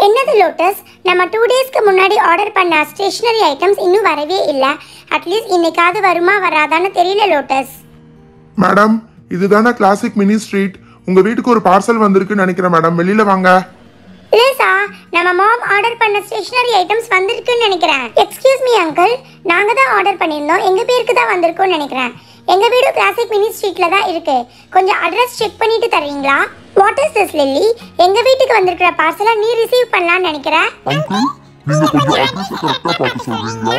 என்னது லோட்டஸ் நம்ம டூ டேஸ்க்கு முன்னாடி ஆர்டர் பண்ண ஸ்டேஷ்னரி ஐட்டம்ஸ் இன்னும் வரவே இல்லை அட்லீஸ்ட் இன்னைக்காவது வருமா வராதான்னு தெரியல லோட்டஸ் மேடம் இதுதானே கிளாசிக் மினி ஸ்ட்ரீட் உங்க வீட்டுக்கு ஒரு பார்சல் வந்திருக்குன்னு நினைக்கிறேன் மேடம் வெளியில வாங்க லேசா நம்ம மாம் ஆர்டர் பண்ண ஸ்டேஷனரி ஐட்டம்ஸ் வந்திருக்குன்னு நினைக்கிறேன் எக்ஸ்கியூஸ் மீ அங்கிள் நாங்க தான் ஆர்டர் பண்ணியிருந்தோம் எங்க பேருக்கு தான் வந்திருக்கும்னு நினைக்கிறேன் எங்க வீடு கிளாசிக் மினி ஸ்ட்ரீட்ல தான் இருக்கு கொஞ்சம் அட்ரஸ் செக் பண்ணிட்டு தரீங்களா வாட் இஸ் திஸ் லில்லி எங்க வீட்டுக்கு வந்திருக்கிற பார்சலை நீ ரிசீவ் பண்ணலாம்னு நினைக்கிறேன் அங்கிள் நீங்க கொஞ்சம் அட்ரஸை கரெக்டா பார்த்து சொல்றீங்களா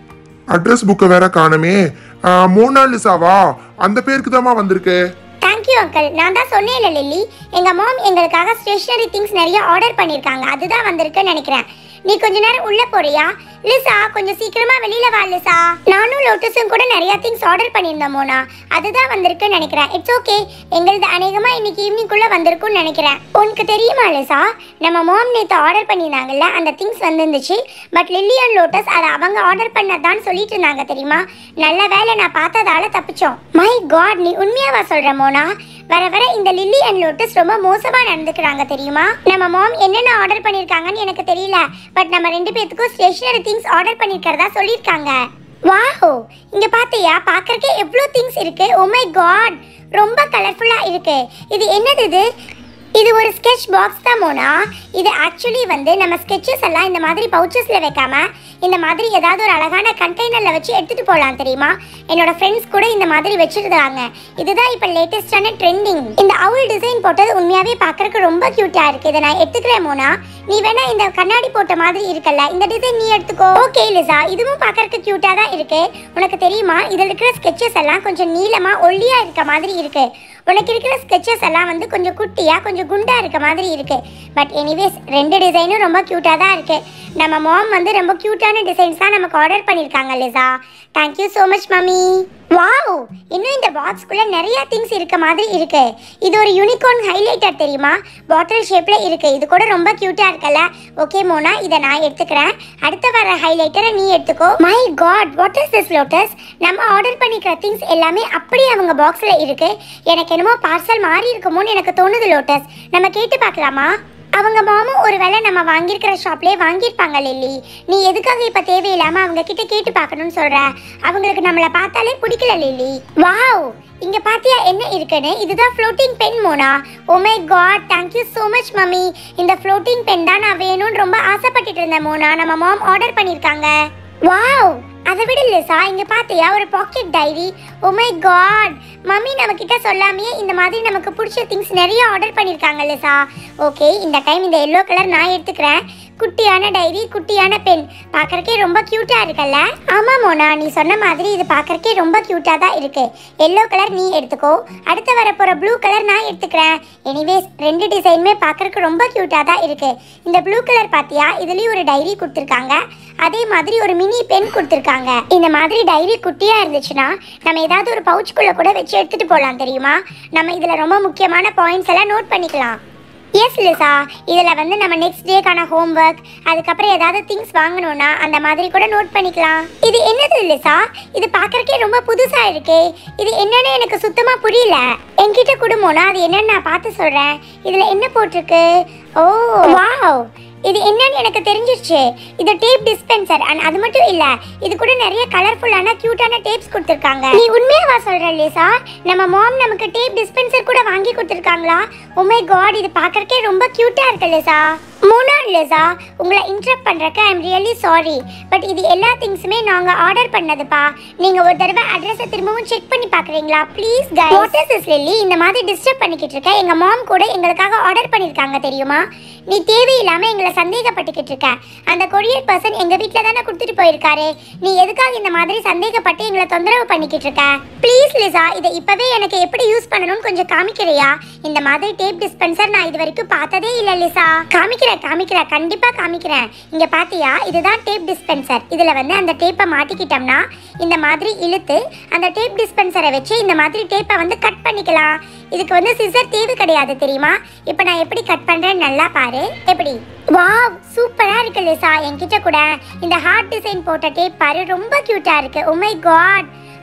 அட்ரஸ் புக்கை வேற காணுமே ஆ, மோனாலிசாவா அந்த பேருக்கு தாமா வந்திருக்கு தேங்க்யூ அங்கிள் நான் தான் சொன்னேன்ல லில்லி எங்க மாம் எங்களுக்காக ஸ்டேஷனரி திங்ஸ் நிறைய ஆர்டர் பண்ணிருக்காங்க அதுதான் வந்திருக்குன்னு நினைக்கிறேன் நீ கொஞ்ச நேரம் உள்ள போறியா லிசா கொஞ்சம் சீக்கிரமா வெளியில வா லிசா நானும் லோட்டஸும் கூட நிறைய திங்ஸ் ஆர்டர் பண்ணியிருந்தோம் மோனா அதுதான் வந்திருக்குன்னு நினைக்கிறேன் இட்ஸ் ஓகே எங்களது அநேகமா இன்னைக்கு ஈவினிங் குள்ள வந்திருக்கும்னு நினைக்கிறேன் உனக்கு தெரியுமா லிசா நம்ம மாம் நேத்து ஆர்டர் பண்ணியிருந்தாங்கல்ல அந்த திங்ஸ் வந்துருந்துச்சு பட் லில்லி அண்ட் லோட்டஸ் அதை அவங்க ஆர்டர் பண்ணதான்னு சொல்லிட்டு இருந்தாங்க தெரியுமா நல்ல வேலை நான் பார்த்ததால தப்பிச்சோம் மை காட் நீ உண்மையாவா சொல்ற மோனா வர வர இந்த லில்லி அண்ட் லோட்டஸ் ரொம்ப மோசமா நடந்துக்கிறாங்க தெரியுமா நம்ம மாம் என்னென்ன ஆர்டர் பண்ணிருக்காங்கன்னு எனக்கு தெரியல பட் நம்ம ரெண்டு பேத்துக்கும் ஸ்டேஷனரி திங்ஸ் ஆர்டர் பண்ணிருக்கிறதா சொல்லியிருக்காங்க வாஹோ இங்க பாத்தியா பாக்குறதுக்கே எவ்வளோ திங்ஸ் இருக்கு ஓ மை காட் ரொம்ப கலர்ஃபுல்லா இருக்கு இது என்னது இது இது ஒரு ஸ்கெட்ச் பாக்ஸ் தான் மோனா இது ஆக்சுவலி வந்து நம்ம ஸ்கெட்சஸ் எல்லாம் இந்த மாதிரி பவுச்சஸ்ல வைக்காம இந்த மாதிரி ஏதாவது ஒரு அழகான கண்டெய்னர்ல வச்சு எடுத்துட்டு போகலாம் தெரியுமா என்னோட ஃப்ரெண்ட்ஸ் கூட இந்த மாதிரி வச்சிருக்காங்க இதுதான் இப்போ லேட்டஸ்டான ட்ரெண்டிங் இந்த அவுல் டிசைன் போட்டது உண்மையாவே பார்க்கறதுக்கு ரொம்ப கியூட்டா இருக்கு இதை நான் எடுத்துக்கிறேன் மோனா நீ வேணா இந்த கண்ணாடி போட்ட மாதிரி இருக்கல்ல இந்த டிசைன் நீ எடுத்துக்கோ ஓகே லிசா இதுவும் பார்க்கறதுக்கு கியூட்டா தான் இருக்கு உனக்கு தெரியுமா இதில் இருக்கிற ஸ்கெட்சஸ் எல்லாம் கொஞ்சம் நீளமா ஒல்லியா இருக்க மாதிரி இருக்கு உனக்கு இருக்கிற ஸ்கெச்சஸ் எல்லாம் வந்து கொஞ்சம் குட்டியா கொஞ்சம் குண்டா இருக்க மாதிரி இருக்கு பட் எனிவேஸ் ரெண்டு டிசைனும் ரொம்ப கியூட்டா தான் இருக்கு நம்ம மாம் வந்து ரொம்ப கியூட்டான டிசைன்ஸ் தான் நமக்கு ஆர்டர் பண்ணியிருக்காங்க Lisa thank you so much mummy wow இன்னும் இந்த பாக்ஸ்க்குள்ள நிறைய திங்ஸ் இருக்க மாதிரி இருக்கு இது ஒரு யூனிகார்ன் ஹைலைட்டர் தெரியுமா பாட்டில் ஷேப்ல இருக்கு இது கூட ரொம்ப கியூட்டா இருக்கல ஓகே மோனா இதை நான் எடுத்துக்கிறேன் அடுத்த வர ஹைலைட்டரை நீ எடுத்துக்கோ my god what is this Lotus நம்ம ஆர்டர் பண்ணிக்கிற திங்ஸ் எல்லாமே அப்படியே அவங்க பாக்ஸ்ல இருக்கு எனக்கு என்னமோ பார்சல் மாறி இருக்குமோன்னு எனக்கு தோணுது லோட்டஸ் நம்ம கேட்டு பார்க்கலாமா அவங்க மாமும் ஒருவேளை நம்ம வாங்கியிருக்கிற ஷாப்லயே வாங்கியிருப்பாங்க லில்லி நீ எதுக்காக இப்ப தேவையில்லாம அவங்க கிட்ட கேட்டு பார்க்கணும்னு சொல்ற அவங்களுக்கு நம்மள பார்த்தாலே பிடிக்கல லில்லி வாவ் இங்க பாத்தியா என்ன இருக்குன்னு இதுதான் floating pen Mona oh my god thank you so much mummy இந்த ஃப்ளோட்டிங் பென் தான் நான் வேணும்னு ரொம்ப ஆசைப்பட்டுட்டு இருந்தேன் மோனா நம்ம மாம் ஆர்டர் பண்ணியிருக்காங்க வாவ் அதை விட லிசா இங்க பாத்தியா ஒரு pocket diary oh my god mummy நம்ம கிட்ட சொல்லாமையே இந்த மாதிரி நமக்கு பிடிச்ச திங்ஸ் நிறைய ஆர்டர் பண்ணிருக்காங்க லிசா ஓகே இந்த டைம் இந்த எல்லோ கலர் நான் எடுத்துக்கிறேன் குட்டியான டைரி குட்டியான பென் பார்க்கறக்கே ரொம்ப கியூட்டா இருக்குல்ல ஆமா மோனா நீ சொன்ன மாதிரி இது பார்க்கறக்கே ரொம்ப கியூட்டா தான் இருக்கு எல்லோ கலர் நீ எடுத்துக்கோ அடுத்து வர போற ப்ளூ கலர் நான் எடுத்துக்கிறேன் எனிவேஸ் ரெண்டு டிசைனுமே பார்க்கறக்கு ரொம்ப கியூட்டா தான் இருக்கு இந்த ப்ளூ கலர் பாத்தியா இதுலயும் ஒரு டைரி கொடுத்துருக்காங்க அதே மாதிரி ஒரு மினி பென் கொடுத்துருக்காங்க இந்த மாதிரி டைரி குட்டியா இருந்துச்சுன்னா நம்ம ஏதாவது ஒரு பவுச்சுக்குள்ள கூட வச்சு எடுத்துட்டு போகலாம் தெரியுமா நம்ம இதுல ரொம்ப முக்கியமான பாயிண்ட்ஸ் எல்லாம் நோட் பண்ணிக்கலாம் எஸ் லிசா இதில் வந்து நம்ம நெக்ஸ்ட் டேக்கான ஹோம்ஒர்க் அதுக்கப்புறம் ஏதாவது திங்ஸ் வாங்கணும்னா அந்த மாதிரி கூட நோட் பண்ணிக்கலாம் இது என்னது லிசா இது பார்க்கறக்கே ரொம்ப புதுசா இருக்கே இது என்னன்னு எனக்கு சுத்தமா புரியல என்கிட்ட குடும்பம்னா அது என்னன்னு நான் பார்த்து சொல்றேன் இதுல என்ன போட்டிருக்கு ஓ வாவ் இது என்னன்னு எனக்கு தெரிஞ்சிருச்சு இது டேப் டிஸ்பென்சர் அண்ட் அது மட்டும் இல்ல இது கூட நிறைய கலர்ஃபுல்லான கியூட்டான டேப்ஸ் கொடுத்துருக்காங்க நீ உண்மையாவா சொல்ற லேசா நம்ம மாம் நமக்கு டேப் டிஸ்பென்சர் கூட வாங்கி கொடுத்துருக்காங்களா உமை காட் இது பார்க்கறக்கே ரொம்ப கியூட்டா இருக்கு லேசா மூணார் லேசா உங்களை இன்டரப்ட் பண்றக்கு I am really sorry but இது எல்லா திங்ஸுமே நாங்க ஆர்டர் பண்ணதுப்பா நீங்க ஒரு தடவை அட்ரஸை திரும்பவும் செக் பண்ணி பாக்குறீங்களா please guys what is this Lily இந்த மாதிரி டிஸ்டர்ப் பண்ணிக்கிட்டு இருக்க எங்க மாம் கூட எங்களுக்காக ஆர்டர் பண்ணிருக்காங்க தெரியுமா நீ தேவையில்லாம எங்களை சந்தேகப்பட்டுக்கிட்டு இருக்க அந்த கொரியர் பர்சன் எங்க வீட்ல தானே கொடுத்துட்டு போயிருக்காரு நீ எதுக்காக இந்த மாதிரி சந்தேகப்பட்டு எங்களை தொந்தரவு பண்ணிக்கிட்டு இருக்க ப்ளீஸ் லிசா இதை இப்பவே எனக்கு எப்படி யூஸ் பண்ணணும்னு கொஞ்சம் காமிக்கிறியா இந்த மாதிரி டேப் டிஸ்பென்சர் நான் இது வரைக்கும் பார்த்ததே இல்ல லிசா காமிக்கிறேன் காமிக்கிறேன் கண்டிப்பா காமிக்கிறேன் இங்க பாத்தியா இதுதான் டேப் டிஸ்பென்சர் இதுல வந்து அந்த டேப்பை மாட்டிக்கிட்டோம்னா இந்த மாதிரி இழுத்து அந்த டேப் டிஸ்பென்சரை வச்சு இந்த மாதிரி டேப்பை வந்து கட் பண்ணிக்கலாம் இதுக்கு வந்து சிசர் தேவை கிடையாது தெரியுமா இப்போ நான் எப்படி கட் பண்றேன்னு நல்லா பாரு எப்படி வாவ் சூப்பரா இருக்கு லிசா என்கிட்ட கூட இந்த ஹார்ட் டிசைன் போட்ட டேப் பாரு ரொம்ப கியூட்டா இருக்கு உமை காட்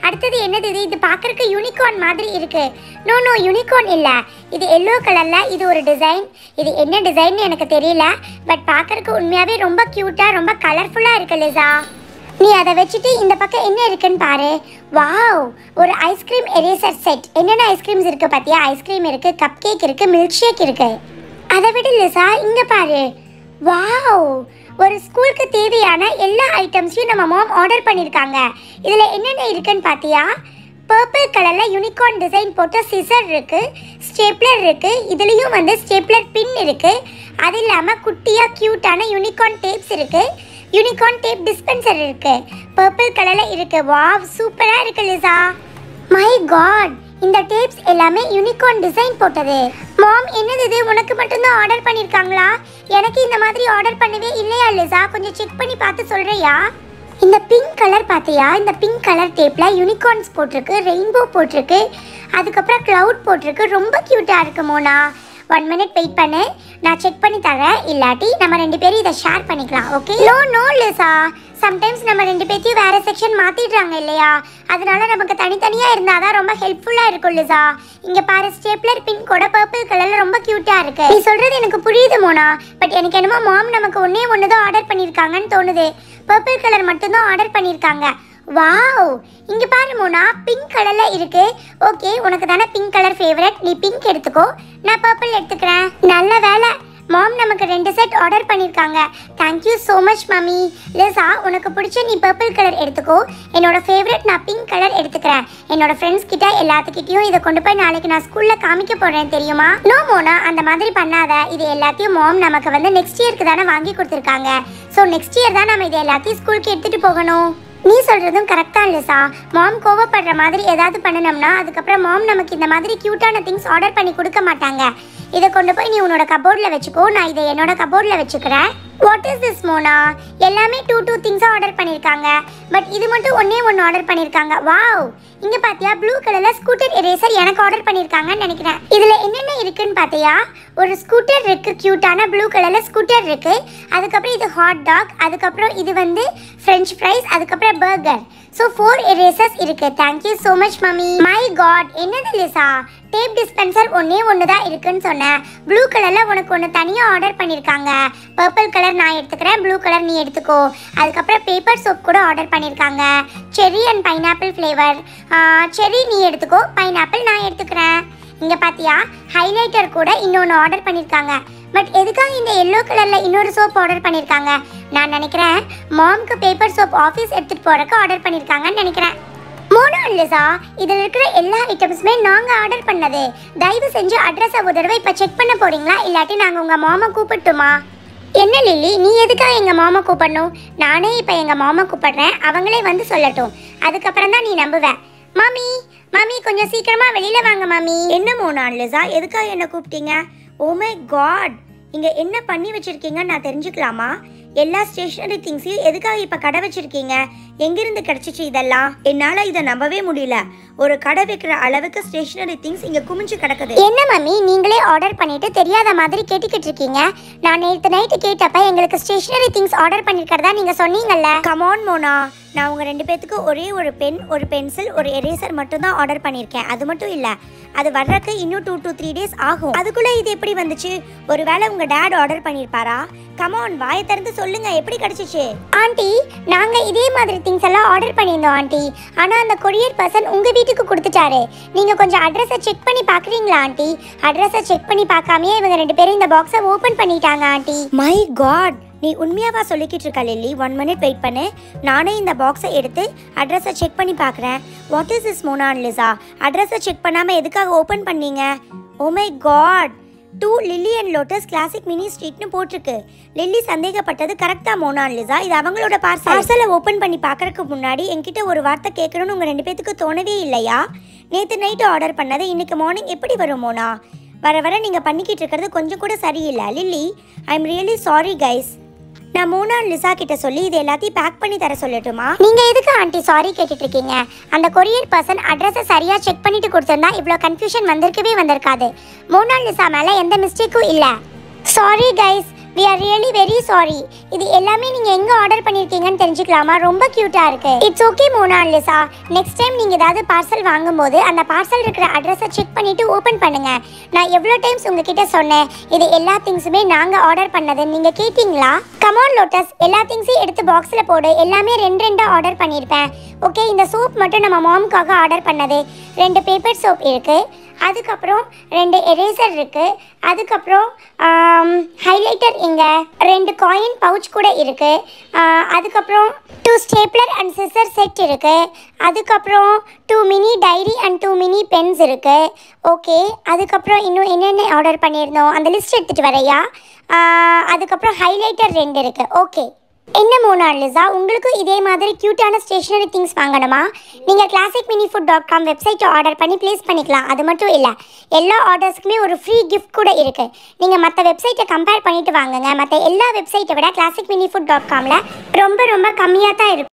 அடுத்தது என்னது இது இது பார்க்கறதுக்கு யூனிகார்ன் மாதிரி இருக்கு நோ நோ யூனிகார்ன் இல்ல இது எல்லோ கலர்ல இது ஒரு டிசைன் இது என்ன டிசைன் எனக்கு தெரியல பட் பார்க்கறதுக்கு உண்மையாவே ரொம்ப கியூட்டா ரொம்ப கலர்ஃபுல்லா இருக்கு லிசா நீ அதை வச்சுட்டு இந்த பக்கம் என்ன இருக்குன்னு பாரு வாவ் ஒரு ஐஸ்கிரீம் எரேசர் செட் என்னென்ன ஐஸ்கிரீம்ஸ் இருக்கு பாத்தியா ஐஸ்கிரீம் இருக்கு கப் கேக் இருக்கு மில்க் ஷேக் இருக்கு அதை விட லிசா இங்க பாரு வாவ் ஒரு ஸ்கூலுக்கு தேவையான எல்லா ஐட்டம்ஸையும் நம்ம மாம் ஆர்டர் பண்ணியிருக்காங்க இதில் என்னென்ன இருக்குன்னு பார்த்தியா பர்பிள் கலரில் யூனிகார்ன் டிசைன் போட்ட சிசர் இருக்கு ஸ்டேப்லர் இருக்கு இதுலேயும் வந்து ஸ்டேப்லர் பின் இருக்கு அது இல்லாமல் குட்டியாக க்யூட்டான யூனிகார்ன் டேப்ஸ் இருக்கு யூனிகார்ன் டேப் டிஸ்பென்சர் இருக்கு பர்பிள் கலரில் இருக்கு வாவ் சூப்பராக இருக்கு லிசா மை காட் இந்த டேப்ஸ் எல்லாமே யூனிகார்ன் டிசைன் போட்டது மாம் என்னது இது உனக்கு மட்டும்தான் ஆர்டர் பண்ணிருக்காங்களா எனக்கு இந்த மாதிரி ஆர்டர் பண்ணவே இல்லையா லிசா கொஞ்சம் செக் பண்ணி பார்த்து சொல்றியா இந்த பிங்க் கலர் பார்த்தியா இந்த பிங்க் கலர் டேப்ல யூனிகார்ன்ஸ் போட்டிருக்கு ரெயின்போ போட்டிருக்கு அதுக்கப்புறம் கிளவுட் போட்டிருக்கு ரொம்ப கியூட்டா இருக்கு மோனா ஒன் மினிட் வெயிட் பண்ணு நான் செக் பண்ணி தரேன் இல்லாட்டி நம்ம ரெண்டு பேரும் இதை ஷேர் பண்ணிக்கலாம் okay no no Lisa sometimes நம்ம ரெண்டு பேர்த்தையும் வேற செக்ஷன் மாத்திடுறாங்க இல்லையா அதனால நமக்கு தனித்தனியா இருந்தாதான் ரொம்ப ஹெல்ப்ஃபுல்லா இருக்கும் லிசா இங்க பாரு ஸ்டேப்லர் பின் கூட பர்பிள் கலர்ல ரொம்ப கியூட்டா இருக்கு நீ சொல்றது எனக்கு புரியுது மோனா பட் எனக்கு என்னமோ மாம் நமக்கு ஒன்னே ஒன்று தான் ஆர்டர் பண்ணிருக்காங்கன்னு தோணுது பர்பிள் கலர் மட்டும்தான் ஆர்டர் பண்ணிருக்காங்க வாவ் இங்க பாரு மோனா பிங்க் கலர்ல இருக்கு ஓகே உனக்கு தானே பிங்க் கலர் ஃபேவரட் நீ பிங்க் எடுத்துக்கோ நான் பர்பிள் எடுத்துக்கிறேன் நல்ல வேலை மாம் நமக்கு ரெண்டு செட் ஆர்டர் பண்ணியிருக்காங்க thank you so much mummy Lisa உனக்கு பிடிச்ச நீ பர்பிள் கலர் எடுத்துக்கோ என்னோட ஃபேவரட் நான் பிங்க் கலர் எடுத்துக்கிறேன் என்னோட ஃப்ரெண்ட்ஸ் கிட்ட எல்லாத்துக்கிட்டையும் இதை கொண்டு போய் நாளைக்கு நான் ஸ்கூல்ல காமிக்க போறேன் தெரியுமா நோ மோனா அந்த மாதிரி பண்ணாத இது எல்லாத்தையும் மாம் நமக்கு வந்து நெக்ஸ்ட் இயர்க்கு தானே வாங்கி கொடுத்துருக்காங்க ஸோ நெக்ஸ்ட் இயர் தான் நம்ம இது எல்லாத்தையும் ஸ்கூலுக்கு எடுத்துட்டு போகணும் நீ சொல்றதும் கரெக்டா இல்லசா மாம் கோவப்படுற மாதிரி ஏதாவது பண்ணணும்னா அதுக்கப்புறம் மாம் நமக்கு இந்த மாதிரி கியூட்டான திங்ஸ் ஆர்டர் பண்ணி கொடுக்க மாட்டாங்க இதை கொண்டு போய் நீ உன்னோட கபோர்டில் வச்சுக்கோ நான் இதை என்னோட கபோர்டில் வச்சுக்கிறேன் வாட் இஸ் திஸ் மோனா எல்லாமே டூ டூ திங்ஸாக ஆர்டர் பண்ணியிருக்காங்க பட் இது மட்டும் ஒன்றே ஒன்று ஆர்டர் பண்ணியிருக்காங்க வாவ் இங்கே பார்த்தியா ப்ளூ கலரில் ஸ்கூட்டர் எரேசர் எனக்கு ஆர்டர் பண்ணியிருக்காங்கன்னு நினைக்கிறேன் இதில் என்னென்ன இருக்குன்னு பார்த்தியா ஒரு ஸ்கூட்டர் இருக்கு க்யூட்டான ப்ளூ கலரில் ஸ்கூட்டர் இருக்கு அதுக்கப்புறம் இது ஹாட் டாக் அதுக்கப்புறம் இது வந்து ஃப்ரெஞ்ச் ஃப்ரைஸ் அதுக்கப்புறம் பர்கர் ஸோ ஃபோர் எரேசர்ஸ் இருக்கு thank you so much mummy my god என்னது லிசா டேப் டிஸ்பென்சர் ஒன்னே ஒன்று தான் இருக்குன்னு சொன்னேன் ப்ளூ கலரில் உனக்கு ஒன்று தனியாக ஆர்டர் பண்ணியிருக்காங்க பர்பிள் கலர் நான் எடுத்துக்கிறேன் ப்ளூ கலர் நீ எடுத்துக்கோ அதுக்கப்புறம் பேப்பர் சோப் கூட ஆர்டர் பண்ணியிருக்காங்க செரி அண்ட் பைனாப்பிள் ஃப்ளேவர் செரி நீ எடுத்துக்கோ பைனாப்பிள் நான் எடுத்துக்கிறேன் இங்கே பார்த்தியா ஹைலைட்டர் கூட இன்னொன்று ஆர்டர் பண்ணியிருக்காங்க பட் எதுக்காக இந்த எல்லோ கலரில் இன்னொரு சோப் ஆர்டர் பண்ணியிருக்காங்க நான் நினைக்கிறேன் மாம்க்கு பேப்பர் சோப் ஆஃபீஸ் எடுத்துகிட்டு போகிறக்கு ஆர்டர் பண்ணியிருக்காங்கன்னு நினைக்கிறேன் மோனோ இல்லைசா இதில் இருக்கிற எல்லா ஐட்டம்ஸுமே நாங்கள் ஆர்டர் பண்ணது தயவு செஞ்சு அட்ரஸை ஒரு தடவை இப்போ செக் பண்ண போறீங்களா இல்லாட்டி நாங்கள் உங்கள் மாமா கூப்பிட்டுமா என்ன லில்லி நீ எதுக்காக எங்கள் மாமா கூப்பிடணும் நானே இப்போ எங்கள் மாமா கூப்பிடுறேன் அவங்களே வந்து சொல்லட்டும் அதுக்கப்புறம் தான் நீ நம்புவ மாமி மாமி கொஞ்சம் சீக்கிரமா வெளியில வாங்க மாமி என்ன மோனா லிசா எதுக்காக என்ன கூப்பிட்டீங்க ஓ மை காட் இங்க என்ன பண்ணி வச்சிருக்கீங்கன்னு நான் தெரிஞ்சுக்கலாமா எல்லா ஸ்டேஷனரி திங்ஸையும் எதுக்காக இப்ப கடை வச்சிருக்கீங்க எங்கிருந்து கிடைச்சிச்சு இதெல்லாம் என்னால இதை நம்பவே முடியல ஒரு கடை வைக்கிற அளவுக்கு ஸ்டேஷனரி திங்ஸ் இங்க குமிஞ்சு கிடக்குது என்ன மம்மி நீங்களே ஆர்டர் பண்ணிட்டு தெரியாத மாதிரி கேட்டுக்கிட்டு இருக்கீங்க நான் நேற்று நைட்டு கேட்டப்ப எங்களுக்கு ஸ்டேஷனரி திங்ஸ் ஆர்டர் பண்ணிருக்கிறதா நீங்க சொன்னீங்கல்ல கமான் மோனா நான் உங்க ரெண்டு பேத்துக்கு ஒரே ஒரு பென் ஒரு பென்சில் ஒரு எரேசர் மட்டும் தான் ஆர்டர் பண்ணியிருக்கேன் அது மட்டும் இல்ல அது வர்றதுக்கு இன்னும் டூ டு த்ரீ டேஸ் ஆகும் அதுக்குள்ள இது எப்படி வந்துச்சு ஒருவேளை உங்க டேட் ஆர்டர் பண்ணியிருப்பாரா கமான் வாயை திறந்து சொல்லுங்க எப்படி கிடைச்சிச்சு ஆண்டி நாங்க இதே மாதிரி திங்ஸ் எல்லாம் ஆர்டர் பண்ணியிருந்தோம் ஆண்டி ஆனா அந்த கொரியர் பர்சன் உங்க வீட்டுக்கு கொடுத்துட்டாரு நீங்க கொஞ்சம் அட்ரஸை செக் பண்ணி பாக்குறீங்களா ஆண்டி அட்ரஸை செக் பண்ணி பார்க்காமயே இவங்க ரெண்டு பேரும் இந்த பாக்ஸை ஓபன் பண்ணிட்டாங்க ஆண்டி மை காட் நீ உண்மையாவா சொல்லிக்கிட்டு இருக்க லில்லி ஒன் மினிட் வெயிட் பண்ணு நானே இந்த பாக்ஸை எடுத்து அட்ரஸை செக் பண்ணி பார்க்குறேன் வாட் இஸ் இஸ் மோனான் லிசா அட்ரஸை செக் பண்ணாமல் எதுக்காக ஓப்பன் பண்ணீங்க oh my god to Lily and Lotus classic mini ஸ்ட்ரீட்னு போட்டிருக்கு லில்லி சந்தேகப்பட்டது கரெக்டாக மோனான் லிசா இது அவங்களோட பார்சல் பார்சலை ஓப்பன் பண்ணி பார்க்கறதுக்கு முன்னாடி என்கிட்ட ஒரு வார்த்தை கேட்கணும்னு உங்கள் ரெண்டு பேத்துக்கு தோணவே இல்லையா நேற்று நைட்டு ஆர்டர் பண்ணது இன்னைக்கு மார்னிங் எப்படி வரும் மோனா வர வர நீங்கள் பண்ணிக்கிட்டு இருக்கிறது கொஞ்சம் கூட சரியில்லை Lily I am really sorry guys நான் மூணு நாள் லிசா கிட்ட சொல்லி இது எல்லாத்தையும் பேக் பண்ணி தர சொல்லட்டுமா நீங்க எதுக்கு ஆண்டி சாரி கேட்டுட்டு இருக்கீங்க அந்த கொரியர் பர்சன் அட்ரஸை சரியா செக் பண்ணிட்டு கொடுத்திருந்தா இவ்வளோ கன்ஃபியூஷன் வந்திருக்கவே வந்திருக்காது மூணு நாள் லிசா மேல எந்த மிஸ்டேக்கும் இல்ல sorry guys we are really very sorry இது எல்லாமே நீங்க எங்க ஆர்டர் பண்ணிருக்கீங்கன்னு தெரிஞ்சுக்கலாமா ரொம்ப கியூட்டா இருக்கு it's okay Mona Lisa next time நீங்க ஏதாவது பார்சல் வாங்கும்போது அந்த பார்சல் இருக்கிற அட்ரஸை செக் பண்ணிட்டு ஓபன் பண்ணுங்க நான் எவ்வளோ டைம்ஸ் உங்ககிட்ட சொன்னேன் இது எல்லா திங்ஸுமே நாங்க ஆர்டர் பண்ணது நீங்க கேட்டிங்களா கமான் லோட்டஸ் எல்லா திங்ஸையும் எடுத்து பாக்ஸ்ல போடு எல்லாமே ரெண்டு ரெண்டா ஆர்டர் பண்ணியிருப்பேன் ஓகே இந்த சோப் மட்டும் நம்ம மாமுக்காக ஆர்டர் பண்ணது ரெண்டு பேப்பர் சோப் இருக்கு அதுக்கப்புறம் ரெண்டு எரேசர் இருக்கு அதுக்கப்புறம் ஹைலைட்டர் இங்க ரெண்டு காயின் பவுச் கூட இருக்கு ஆஹ், அதுக்கப்புறம் two stapler and scissor set இருக்கு அதுக்கப்புறம் two mini diary and two mini pens இருக்கு ஓகே அதுக்கப்புறம் இன்னும் என்னென்ன ஆர்டர் பண்ணியிருந்தோம் அந்த லிஸ்ட் எடுத்துட்டு வரையா ஆஹ், அதுக்கப்புறம் ஹைலைட்டர் ரெண்டு இருக்கு ஓகே என்ன மோனாலிசா உங்களுக்கும் இதே மாதிரி க்யூட்டான ஸ்டேஷனரி திங்ஸ் வாங்கணுமா நீங்கள் classic mini food dot com வெப்சைட்டை ஆர்டர் பண்ணி ப்ளேஸ் பண்ணிக்கலாம் அது மட்டும் இல்லை எல்லா ஆர்டர்ஸ்க்குமே ஒரு ஃப்ரீ கிஃப்ட் கூட இருக்குது நீங்கள் மற்ற வெப்சைட்டை கம்பேர் பண்ணிட்டு வாங்குங்க மற்ற எல்லா வெப்சைட்டை விட கிளாசிக் மினி ஃபுட் டாட் காமில் ரொம்ப ரொம்ப கம்மியாக தான் இருக்கும்